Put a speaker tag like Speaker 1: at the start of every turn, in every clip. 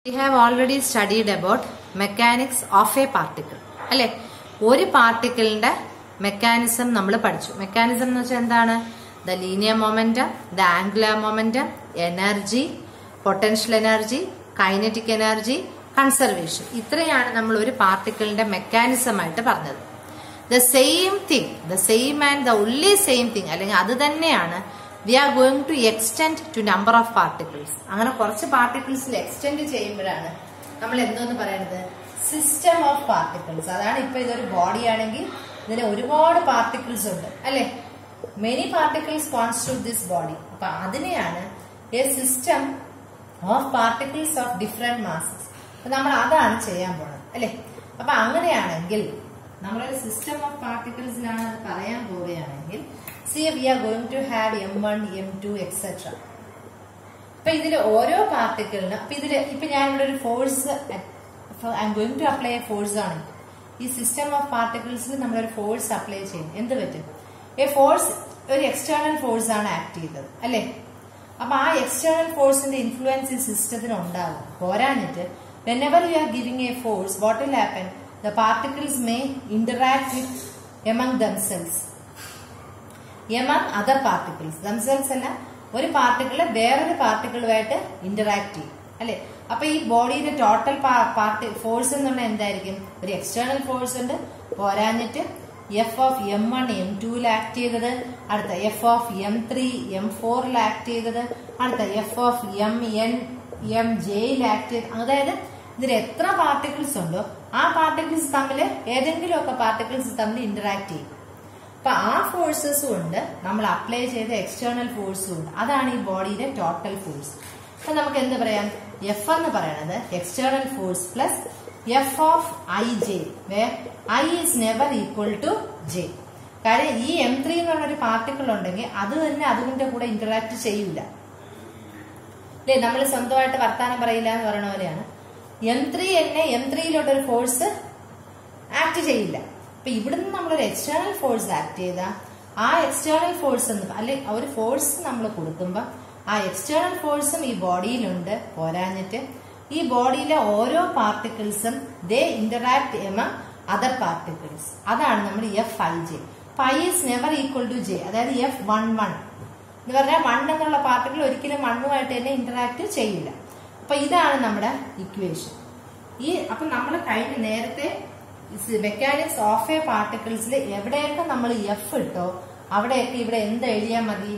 Speaker 1: We have already studied about mechanics of a particle. അല്ലെ ഒരു പാർട്ടിക്കിളിന്റെ മെക്കാനിസം നമ്മൾ പഠിച്ചു മെക്കാനിസം എന്ന് വെച്ചാൽ എന്താണ് the linear momentum the angular momentum energy potential energy kinetic energy conservation ഇത്രയാണ് നമ്മൾ ഒരു പാർട്ടിക്കിളിന്റെ മെക്കാനിസം ആയിട്ട് പറഞ്ഞത് the same thing the same and the only same thing അല്ലെങ്കിൽ അത് തന്നെയാണ് we are going to extend to number of particles അങ്ങനെ കുറച്ച് പാർട്ടിക്കിൾസിൽ എക്സ്റ്റെൻഡ് ചെയ്യുമ്പോഴാണ് നമ്മൾ എന്തോന്ന് പറയുന്നത് സിസ്റ്റം ഓഫ് പാർട്ടിക്കിൾസ് അതാണ് ഇപ്പൊ ഇതൊരു ബോഡി ആണെങ്കിൽ ഇതിന് ഒരുപാട് പാർട്ടിക്കിൾസ് ഉണ്ട് അല്ലെ many particles constitute this body അപ്പൊ അതിനെയാണ് a system of particles of different masses അപ്പൊ നമ്മൾ അതാണ് ചെയ്യാൻ പോണത് അല്ലെ അപ്പൊ അങ്ങനെയാണെങ്കിൽ നമ്മളൊരു സിസ്റ്റം ഓഫ് പാർട്ടിക്കിൾസിലാണ് അത് പറയാൻ പോവുകയാണെങ്കിൽ see we are going to have M one M two etcetera അപ്പൊ ഇതിൽ ഓരോ പാർട്ടിക്കിളിനും അപ്പൊ ഇതില് ഇപ്പൊ ഞാൻ ഇവിടെ ഒരു force I'm going to apply force ആണ് ഈ സിസ്റ്റം ഓഫ് പാർട്ടിക്കിൾസിൽ നമ്മളൊരു ഫോഴ്സ് അപ്ലൈ ചെയ്യും എന്ത് പറ്റും എ ഫോഴ്സ് ഒരു എക്സ്റ്റേണൽ ഫോഴ്സ് ആണ് ആക്ട് ചെയ്തത് അല്ലെ അപ്പൊ ആ എക്സ്റ്റേണൽ ഫോഴ്സിന്റെ ഇൻഫ്ലുവൻസ് ഈ സിസ്റ്റത്തിന് ഉണ്ടാകും പോരാഞ്ഞിട്ട് whenever you are giving a force what will happen the particles may interact with among themselves among other particles themselves അല്ല ഒരു പാർട്ടിക്കിൾ വേറൊരു പാർട്ടിക്കിളുമായിട്ട് ഇന്ററാക്ട് ചെയ്യും അല്ലെ അപ്പൊ ഈ ബോഡിയുടെ ടോട്ടൽ പാർട്ടി ഫോഴ്സ് എന്ന് പറഞ്ഞാൽ എന്തായിരിക്കും ഒരു എക്സ്റ്റേണൽ ഫോഴ്സ് ഉണ്ട് പോരാഞ്ഞിട്ട് F of M one M ടുവിൽ ആക്ട് ചെയ്തത് അടുത്ത F of M three M ഫോറിൽ ആക്ട് ചെയ്തത് അടുത്ത F of M N M ജെയിൽ ആക്ട് ചെയ്ത് അതായത് ഇതിൽ എത്ര പാർട്ടിക്കിൾസ് ഉണ്ടോ ആ പാർട്ടിക്കിൾസ് തമ്മിൽ ഏതെങ്കിലും ഒക്കെ പാർട്ടിക്കിൾസ് തമ്മിൽ ഇന്ററാക്ട് ചെയ്യും അപ്പൊ ആ ഫോഴ്സസും ഉണ്ട് നമ്മൾ അപ്ലൈ ചെയ്ത എക്സ്റ്റേണൽ ഫോഴ്സും ഉണ്ട് അതാണ് ഈ ബോഡിയുടെ ടോട്ടൽ ഫോഴ്സ് അപ്പൊ നമുക്ക് എന്ത് പറയാം എഫ് എന്ന് പറയുന്നത് external force plus F of I J where I is never equal to J കാര്യം ഈ എം ത്രീ എന്ന് പറഞ്ഞൊരു പാർട്ടിക്കിൾ ഉണ്ടെങ്കിൽ അത് തന്നെ അതിന്റെ കൂടെ ഇന്ററാക്ട് ചെയ്യൂല അല്ലേ നമ്മൾ സ്വന്തമായിട്ട് വർത്താനം പറയില്ല എന്ന് പറയുന്ന പോലെയാണ് എം ത്രീ എന്നെ എം ത്രീയിലോട്ടൊരു ഫോഴ്സ് ആക്ട് ചെയ്യില്ല അപ്പൊ ഇവിടുന്ന് നമ്മളൊരു എക്സ്റ്റേണൽ ഫോഴ്സ് ആക്ട് ചെയ്ത ആ എക്സ്റ്റേണൽ ഫോഴ്സ് എന്ന് അല്ലെ ഒരു ഫോഴ്സ് നമ്മൾ കൊടുക്കുമ്പോ ആ എക്സ്റ്റേണൽ ഫോഴ്സും ഈ ബോഡിയിലുണ്ട് പോരാഞ്ഞിട്ട് ഈ ബോഡിയിലെ ഓരോ പാർട്ടിക്കിൾസും they interact among other particles അതാണ് നമ്മൾ F I J I is never equal to J അതായത് എഫ് വൺ വൺ എന്ന് പറഞ്ഞാൽ വൺ എന്നുള്ള പാർട്ടിക്കിൾ ഒരിക്കലും വണ്ണുമായിട്ട് തന്നെ ഇന്ററാക്ട് ചെയ്യില്ല അപ്പൊ ഇതാണ് നമ്മുടെ ഇക്വേഷൻ ഈ അപ്പൊ നമ്മൾ കഴിഞ്ഞ നേരത്തെ മെക്കാനിക്സ് ഓഫ് എ പാർട്ടിക്കിൾസിൽ എവിടെയൊക്കെ നമ്മൾ എഫ് ഇട്ടോ അവിടെയൊക്കെ ഇവിടെ എന്ത് എഴുതിയാൽ മതി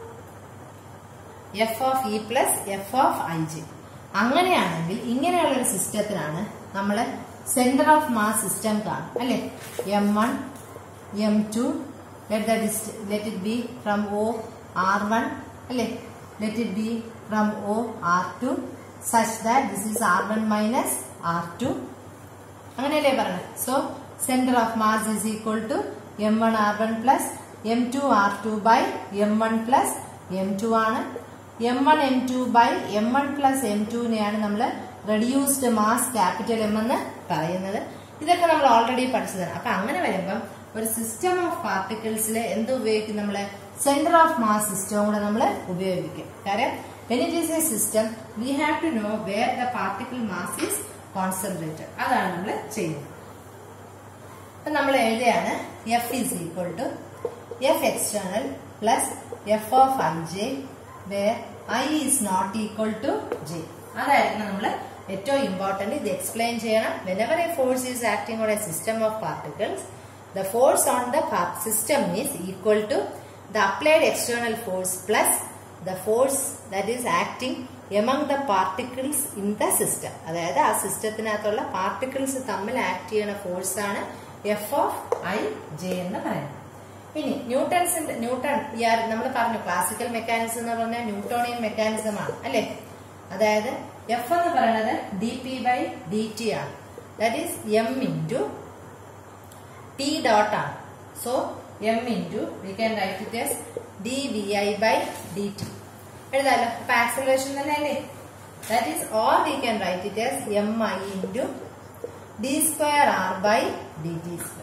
Speaker 1: F of E plus F of I G അങ്ങനെയാണെങ്കിൽ ഇങ്ങനെയുള്ള ഒരു സിസ്റ്റത്തിനാണ് നമ്മൾ സെന്റർ ഓഫ് മാസ് സിസ്റ്റം കാണും അല്ലെ M one M two let let it be from O R one അല്ലെ let it be from O R two such that this is R one minus R two അങ്ങനെയല്ലേ പറഞ്ഞത് so centre of mass is equal to M one R one plus M two R two by M one plus M two ആണ് M one M two by M one plus M ടുവിനെയാണ് നമ്മൾ reduced mass capital M എന്ന് പറയുന്നത് ഇതൊക്കെ നമ്മൾ already പഠിച്ചതാണ് അപ്പൊ അങ്ങനെ വരുമ്പം ഒരു സിസ്റ്റം ഓഫ് പാർട്ടിക്കിൾസിൽ എന്ത് ഉപയോഗിക്കും നമ്മള് സെന്റർ ഓഫ് മാസ് സിസ്റ്റവും കൂടെ നമ്മൾ ഉപയോഗിക്കും കാര്യം when it is a system we have to know where the particle mass is concentrated അതാണ് നമ്മൾ ചെയ്യുന്നത് അപ്പൊ നമ്മൾ എഴുതുകയാണ് F is equal to F external plus F of I J where I is not equal to J അതായിരുന്നു നമ്മൾ ഏറ്റവും important ഇത് എക്സ്പ്ലെയിൻ ചെയ്യണം whenever a force is acting on a system of particles the force on the system is equal to the applied external force plus the force that is acting among the particles in the system അതായത് ആ സിസ്റ്റത്തിനകത്തുള്ള particles തമ്മിൽ act ചെയ്യുന്ന force ആണ് F of I J എന്ന് പറയുന്നത് ഇനി ന്യൂട്ടൺസിന്റെ newton നമ്മൾ പറഞ്ഞു ക്ലാസിക്കൽ മെക്കാനിസം എന്ന് പറഞ്ഞാൽ ന്യൂട്ടോണിയൻ മെക്കാനിസം ആണ് അല്ലെ അതായത് എഫ് എന്ന് പറയുന്നത് D P by D T ആണ് that is M into T dot ആണ് so M into we can write it as D V I by D T എഴുതാലോ അപ്പൊ ആക്സലറേഷൻ തന്നെ അല്ലേ that is or we can write it as M I into D square R by D T square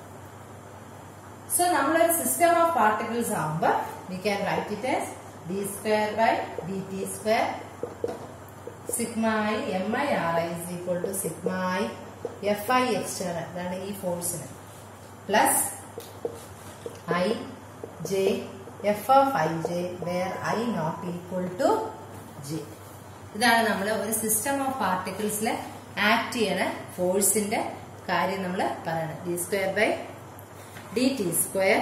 Speaker 1: so നമ്മളൊരു system of particles ആവുമ്പോൾ we can write it as D square by D T square sigma I M I R I is equal to sigma I F I external അതാണ് ഈ ഫോഴ്സിന് plus I J F of I J where I not equal to J ഇതാണ് നമ്മൾ ഒരു system of പാർട്ടിക്കിൾസിൽ act ചെയ്യണ ഫോഴ്സിന്റെ കാര്യം നമ്മൾ പറയണം D square by D T square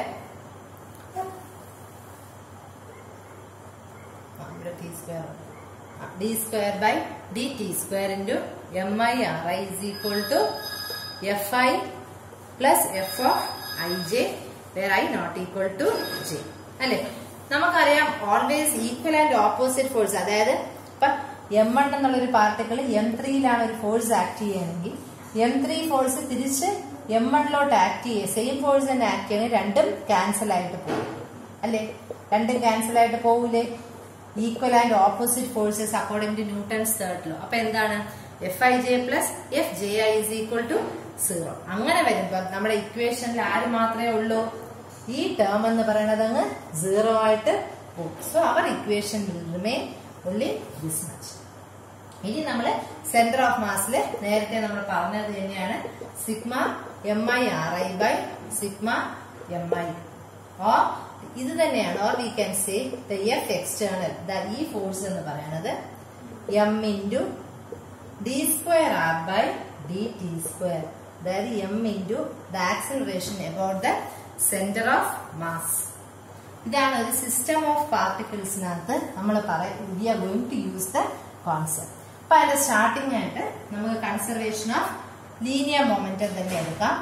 Speaker 1: T square D square by D T square into M I R I is equal to F I plus F of I J where I not equal to J അല്ലെ നമുക്കറിയാം always equal and opposite force അതായത് ഇപ്പൊ M one എന്നുള്ളൊരു particle M ത്രീയിലാണ് ഒരു force act ചെയ്യുകയാണെങ്കിൽ M three force തിരിച്ച് M വണ്ണിലോട്ട് ആക്ട് ചെയ്യുക സെയിം ഫോഴ്സ് തന്നെ ആക്ട് ചെയ്യണമെങ്കിൽ രണ്ടും ക്യാൻസൽ ആയിട്ട് പോകും അല്ലെ രണ്ടും ക്യാൻസൽ ആയിട്ട് പോകൂലേ equal and opposite forces according to Newton's third law അപ്പൊ എന്താണ് F I J plus F J I is equal to zero അങ്ങനെ വരുമ്പോ നമ്മുടെ ഇക്വേഷനിൽ ആര് മാത്രമേ ഉള്ളൂ ഈ ടേം എന്ന് പറയുന്നത് അങ്ങ് സീറോ ആയിട്ട് പോകും so our equation will remain only this much ഇനി നമ്മൾ സെന്റർ ഓഫ് മാസിൽ നേരത്തെ നമ്മൾ പറഞ്ഞത് തന്നെയാണ് sigma M I R I by sigma M I or ഇത് തന്നെയാണ് or we can say the F external ഈ ഫോഴ്സ് എന്ന് പറയുന്നത് M into D square R by D T square അതായത് M into the acceleration about the centre of mass ഇതാണ് ഒരു system of പാർട്ടിക്കിൾസിനകത്ത് നമ്മൾ V are going to use the concept അപ്പൊ അതിന്റെ സ്റ്റാർട്ടിംഗ് ആയിട്ട് നമുക്ക് കൺസർവേഷൻ ഓഫ് ലീനിയർ മൊമെന്റം തന്നെ എടുക്കാം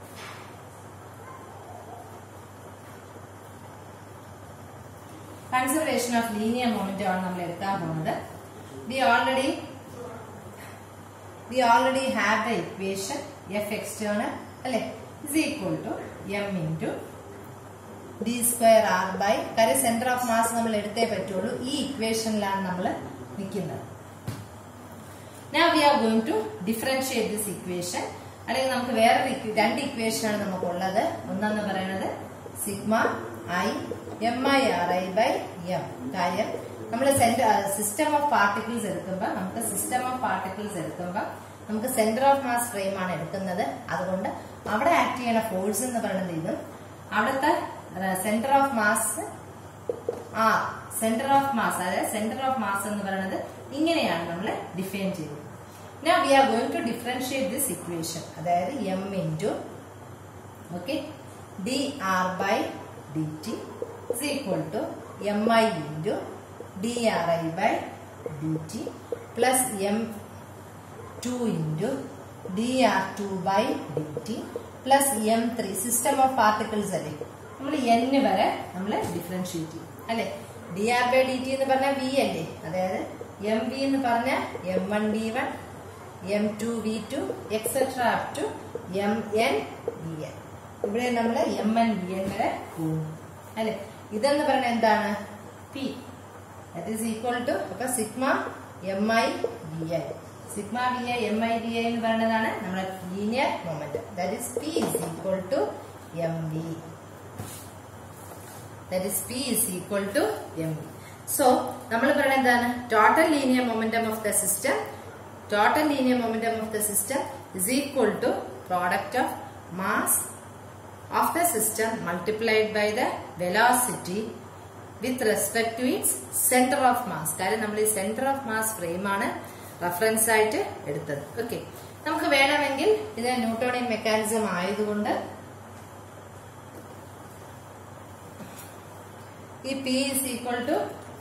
Speaker 1: കൺസർവേഷൻ ഓഫ് ലീനിയർ മൊമെന്റം ആണ് നമ്മൾ എടുക്കാൻ പോകുന്നത് we already we already have the equation F external അല്ലെ is equal to M into D square R by കാര്യം സെന്റർ ഓഫ് മാസ് നമ്മൾ എടുത്തേ പറ്റുള്ളൂ ഈ ഇക്വേഷനിലാണ് നമ്മൾ നിൽക്കുന്നത് Now we are going to differentiate this equation. അല്ലെങ്കിൽ നമുക്ക് വേറെ രണ്ട് ഇക്വേഷൻ ആണ് നമുക്കുള്ളത് ഒന്നെന്ന് പറയുന്നത് sigma I M I R I by M കാര്യം നമ്മൾ സിസ്റ്റം ഓഫ് പാർട്ടിക്കിൾസ് എടുക്കുമ്പോൾ നമുക്ക് സിസ്റ്റം ഓഫ് പാർട്ടിക്കിൾസ് എടുക്കുമ്പോൾ നമുക്ക് സെന്റർ ഓഫ് മാസ് ഫ്രെയിം ആണ് എടുക്കുന്നത് അതുകൊണ്ട് അവിടെ ആക്ട് ചെയ്യുന്ന ഫോഴ്സ് എന്ന് പറയുന്നത് ഇതും അവിടുത്തെ സെന്റർ ഓഫ് മാസ് ആ സെന്റർ ഓഫ് മാസ് അതായത് സെന്റർ ഓഫ് മാസ് എന്ന് പറയുന്നത് ഇങ്ങനെയാണ് നമ്മൾ ഡിഫൈൻ ചെയ്യുന്നത് Now we are going to differentiate this equation. അതായത് m into okay dr by dt is equal to mi into dri by dt plus m2 into dr2 by dt plus m3 system of particles അല്ലേ നമ്മൾ n വരെ നമ്മൾ differentiate ചെയ്യും അല്ലെ D R by D T എന്ന് പറഞ്ഞാൽ V അല്ലേ അതായത് എം വി എന്ന് പറഞ്ഞാൽ M one D one M two V two etcetera up to M N V N ഇവിടെ നമ്മൾ എം എൻ വി എൻ വരെ പോകും അല്ലെ ഇതെന്ന് പറയുന്നത് എന്താണ് P that is equal to അപ്പൊ sigma M I V I sigma V I M I V I എന്ന് പറയുന്നതാണ് നമ്മുടെ linear moment that is P is equal to M V that is P is equal to M V so നമ്മൾ പറയുന്നത് എന്താണ് total linear momentum of the system total linear momentum of the system is equal to product of mass of the system multiplied by the velocity with respect to its center of mass കാര്യം നമ്മൾ ഈ centre of mass frame ആണ് reference ആയിട്ട് എടുത്തത് okay നമുക്ക് വേണമെങ്കിൽ ഇത് Newtonian mechanism ആയതുകൊണ്ട് ഈ P is equal to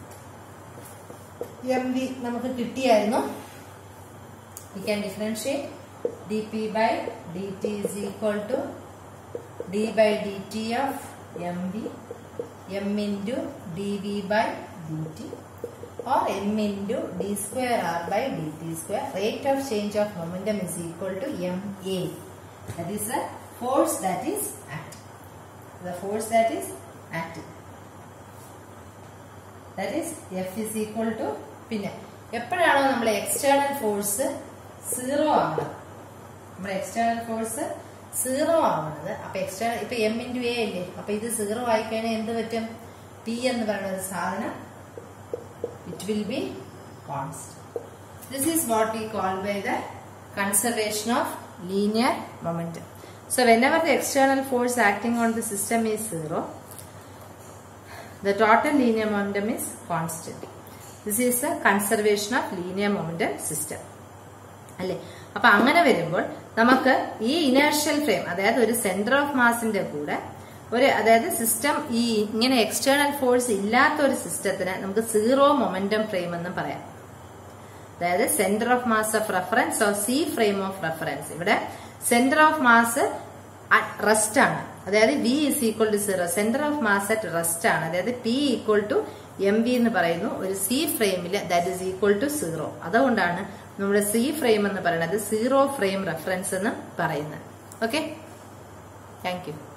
Speaker 1: M V നമുക്ക് കിട്ടിയായിരുന്നു we can differentiate dp by dt is equal to d by dt of mv m into dv by dt or m into d square r by dt square rate of change of momentum is equal to ma that is the force that is acting the force that is acting that is f is equal to പിന്നെ എപ്പോഴാണോ നമ്മൾ external force zero ആവണം നമ്മുടെ external force zero ആവുന്നത് അപ്പൊ external ഇപ്പൊ M into A അല്ലേ അപ്പൊ ഇത് സീറോ ആയിക്കഴിഞ്ഞാൽ എന്ത് പറ്റും പി എന്ന് പറയുന്ന ഒരു സാധനം it will be constant This is what we call by the conservation of linear momentum. So whenever the external force acting on the system is zero, the total linear momentum is constant. This is a conservation of linear momentum system. അല്ലേ അപ്പൊ അങ്ങനെ വരുമ്പോൾ നമുക്ക് ഈ inertial frame അതായത് ഒരു centre of മാസിന്റെ കൂടെ ഒരു അതായത് സിസ്റ്റം ഈ ഇങ്ങനെ എക്സ്റ്റേണൽ ഫോഴ്സ് ഇല്ലാത്ത ഒരു സിസ്റ്റത്തിന് നമുക്ക് സീറോ മൊമെന്റം ഫ്രെയിം എന്ന് പറയാം അതായത് centre of mass of reference or C frame of reference ഇവിടെ സെന്റർ ഓഫ് മാസ് റെസ്റ്റ് ആണ് അതായത് V is equal to zero centre of mass at rest ആണ് അതായത് P equal to M V എന്ന് പറയുന്നു ഒരു സി ഫ്രെയിമിൽ that is equal to zero അതുകൊണ്ടാണ് നമ്മുടെ സി ഫ്രെയിം എന്ന് പറയുന്നത് സീറോ ഫ്രെയിം റെഫറൻസ് എന്ന് പറയുന്നത് ഓക്കെ താങ്ക് യു